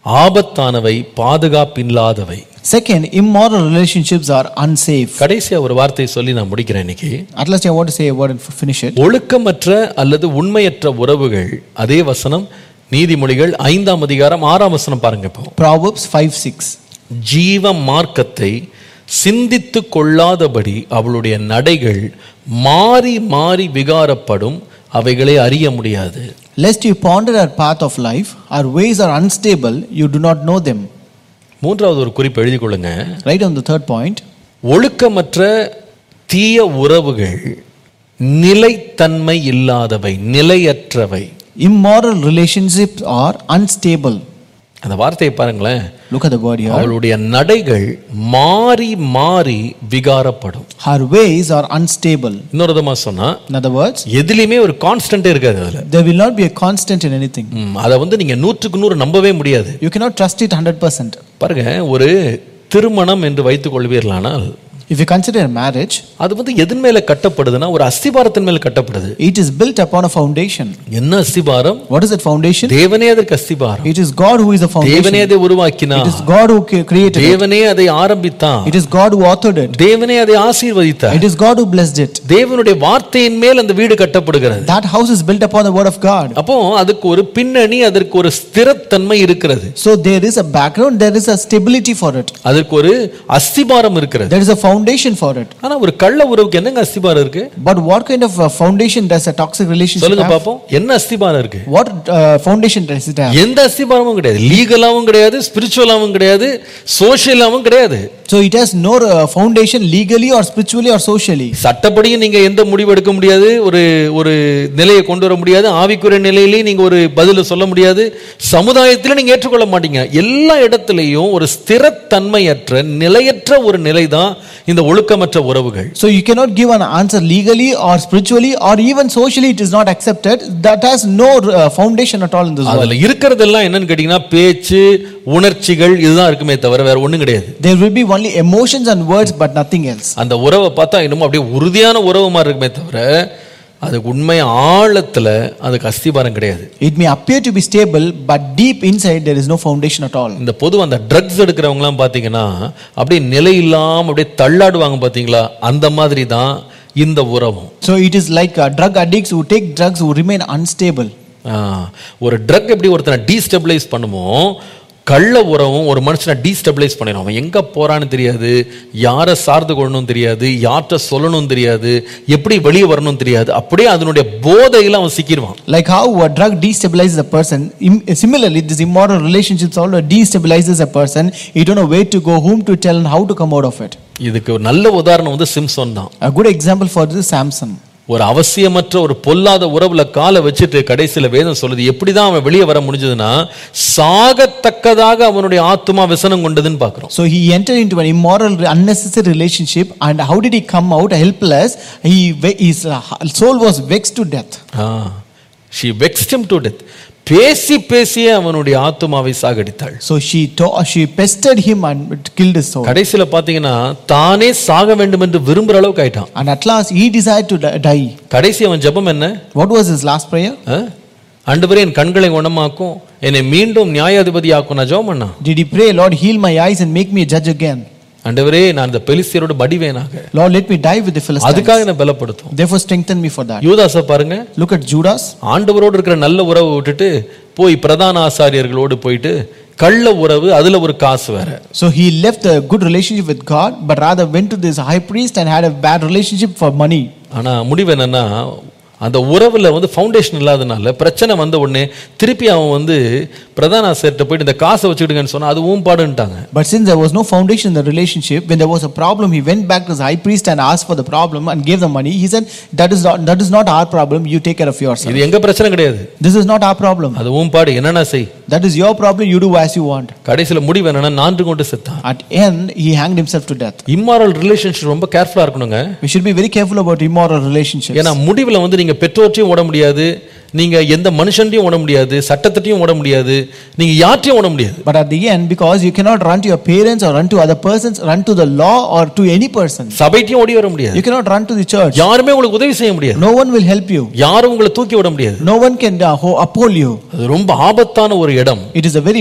ஆபத்தானவை பாதுகாப்பில்லாதவை Second, immoral relationships are unsafe. கடைசியா ஒரு வார்த்தையை சொல்லி நான் முடிக்கிறேன் இன்னைக்கு At last, I want to say a word and f- finish it. ஒழுக்கமற்ற அல்லது உண்மையற்ற உறவுகள் அதே வசனம் நீதிமொழிகள் ஐந்தாம் அதிகாரம் ஆறாம் வசனம் பாருங்க இப்போ Proverbs 5 6. ஜீவ மார்க்கத்தை சிந்தித்து கொள்ளாதபடி அவளுடைய நடைகள் மாறி மாறி விகாரப்படும் அவைகளை அறிய முடியாது Lest you ponder our path of life, our ways are unstable, you do not know them. மூன்றாவது ஒரு குறிப்பு எழுதி கொள்ளுங்க Right on the third point. ஒழுக்கமற்ற தீய உறவுகள் நிலைத்தன்மை இல்லாதவை நிலையற்றவை Immoral relationships are unstable. அந்த வார்த்தையை பாருங்களேன் Look at the word here. அவளுடைய நடைகள் மாறி மாறி விகாரப்படும் Her ways are unstable. இன்னொரு விதமா சொன்னா In other words, எதுலையுமே ஒரு கான்ஸ்டன்டே இருக்காது அதுல there will not be a constant in anything. ம், அதை வந்து நீங்க நூற்றுக்கு நூறு நம்பவே முடியாது You cannot trust it 100%. பாருங்க ஒரு திருமணம் என்று வைத்துக் கொள்வீர்களானால் If you consider marriage, அது வந்து எதன் மேல கட்டப்படுதுன்னா ஒரு அஸ்திபாரத்தின் மேல கட்டப்படுது it is built upon a foundation. என்ன அஸ்திபாரம் What is that foundation? தேவனே அதற்கு அஸ்திபாரம் It is God who is the foundation. தேவனே அதை உருவாக்கினார் It is God who ca- created it. தேவனே அதை ஆரம்பித்தான் It is God who authored it. தேவனே அதை ஆசீர்வதித்தார் It is God who blessed it. தேவனுடைய வார்த்தையின் மேல் அந்த வீடு கட்டப்படுகிறது That house is built upon the word of God. அப்போ அதுக்கு ஒரு பின்னணி அதற்கு ஒரு ஸ்திரத்தன்மை இருக்கிறது So there is a background, there is a stability for it. அதற்கு ஒரு அஸ்திபாரம் இருக்கிறது There is a foundation for it. ஆனா ஒரு கள்ள உறவுக்கு என்னங்க அஸ்திபாரம் இருக்கு But what kind of uh, foundation does a toxic relationship சொல்லுங்க have? பாப்போம் என்ன அஸ்திபாரம் இருக்கு What uh, foundation does it have? எந்த அஸ்திபாரமும் கிடையாது லீகலாவும் கிடையாது ஸ்பிரிச்சுவலாவும் கிடையாது சோஷியலாவும் கிடையாது So it has no uh, foundation legally or spiritually or socially. சட்டப்படியும் நீங்க எந்த முடிவு எடுக்க முடியாது ஒரு ஒரு நிலையை கொண்டு வர முடியாது ஆவிக்குரிய நிலையிலையும் நீங்க ஒரு பதில சொல்ல முடியாது சமுதாயத்தில நீங்க ஏற்றுக்கொள்ள மாட்டீங்க எல்லா இடத்துலையும் ஒரு ஸ்திரத்தன்மையற்ற நிலையற்ற ஒரு நிலை தான் இந்த ஒழுக்கமற்ற உறவுகள் So you cannot give an answer legally or spiritually or even socially it is not accepted. That has no uh, foundation at all in this world. அதுல இருக்கிறதெல்லாம் என்னன்னு கேட்டீங்கன்னா பேச்சு உணர்ச்சிகள் இதுதான் இருக்குமே தவிர வேற ஒண்ணும் கிடையாது There will be only emotions and words but nothing else. அந்த உறவை பார்த்தா இன்னமும் அப்படியே உறுதியான உறவு மாதிரி இருக்குமே தவிர அதுக்கு உண்மை ஆழத்துல அதுக்கு அஸ்திபாரம் கிடையாது It may appear to be stable but deep inside there is no foundation at all. இந்த பொதுவா அந்த ட்ரக்ஸ் எடுக்கிறவங்கலாம் பார்த்தீங்கன்னா அப்படியே நிலை இல்லாம அப்படியே தள்ளாடுவாங்க பார்த்தீங்களா அந்த மாதிரி தான் இந்த உறவும் So it is like uh, drug addicts who take drugs who remain unstable. ஆ, ஒரு ட்ரக் எப்படி ஒருத்தனை டீஸ்டபிளைஸ் பண்ணுமோ கள்ள உறவும் ஒரு மனுஷனை டீஸ்டபிளைஸ் பண்ணிடும் அவன் எங்க போறான்னு தெரியாது யாரை சார்ந்து கொள்ளணும் தெரியாது யார்கிட்ட சொல்லணும் தெரியாது எப்படி வெளியே வரணும் தெரியாது அப்படியே அதனுடைய போதையில அவன் சிக்கிடுவான் Like how a drug destabilizes a person, im- similarly, this immoral relationships also destabilizes a person. You don't know where to go, whom to tell, and how to come out of it. இதுக்கு ஒரு நல்ல உதாரணம் வந்து Simpson தான் A good example for this is Samson. ஒரு அவசியமற்ற ஒரு பொல்லாத உறவுல காலை வச்சுட்டு கடைசியில வேதம் சொல்லுது எப்படிதான் அவன் வெளியே வர முடிஞ்சதுன்னா சாகத்தக்கதாக அவனுடைய ஆத்துமா விசனம் கொண்டதுன்னு பாக்குறோம் So he entered into an immoral, unnecessary relationship, and how did he come out helpless? He ve- his uh, soul was vexed to death. She vexed to death பேசி பேசியே அவனுடைய ஆத்துமாவை சாகடித்தாள் So she to- she pestered him and killed his soul. கடைசியில பாத்தீங்கன்னா தானே சாக வேண்டும் என்று விரும்புற அளவுக்கு ஆயிட்டான் And at last he desired to di- die. கடைசி அவன் ஜெபம் என்ன What was his last prayer? ஆ? ஆண்டவரே என் கண்களை குணமாக்கும் என்னை மீண்டும் நியாயாதிபதி ஆக்கும் நான் ஜெபம் பண்ணா Did he pray, Lord, heal my eyes and make me a judge again? ஆண்டவரே நான் இந்த பெலிஸ்தியரோட மடிவேனாக Lord, let me die with the Philistines. அதுக்காக என்ன பலப்படுத்தும் Therefore, strengthen me for that. யூதாச பாருங்க Look at Judas. ஆண்டவரோடு இருக்கிற நல்ல உறவை விட்டுட்டு போய் பிரதான ஆசாரியர்களோடு போயிட்டு கள்ள உறவு அதுல ஒரு காசு வேற So he left a good relationship with God, but rather went to this high priest and had a bad relationship for money. ஆனா முடிவு என்னன்னா அந்த உறவுல வந்து ஃபவுண்டேஷன் இல்லாதனால பிரச்சனை வந்த உடனே திருப்பி அவன் வந்து பிரதான ஆசிரியர்கிட்ட போயிட்டு இந்த காசை வச்சுக்கிடுங்கன்னு சொன்னா அது ஊன் பாடுன்ட்டாங்க But since there was no foundation in the relationship, when there was a problem, he went back to the high priest and asked for the problem and gave the money. He said, "That is not that is not our problem. You take care of yourself. இது எங்க பிரச்சனை கிடையாது This is not our problem. அது ஊன் பாடு என்னன்னா செய் That is your problem. You do as you want." கடைசியில முடிவு என்னன்னா நான்கு கொண்டு செத்தான் At end, he hanged himself to death. Immoral relationship ரொம்ப கேர்ஃபுல்லா இருக்கணுங்க We should be very careful about immoral relationships. ஏன்னா முடிவுல வந்து நீங்க பெற்றோர்ட்டையும் ஓட முடியாது நீங்க எந்த மனுஷன்டையும் ஓட முடியாது சட்டத்திட்டையும் ஓட முடியாது நீங்க யார்ட்டையும் ஓட முடியாது But at the end, because you cannot run to your parents or run to other persons, run to the law or to any person. சபைட்டையும் ஓடி வர முடியாது You cannot run to the church. யாருமே உங்களுக்கு உதவி செய்ய முடியாது No one will help you. யாரும் உங்களை தூக்கி விட முடியாது No one can uh, ho- uphold you. அது ரொம்ப ஆபத்தான ஒரு இடம் It is a very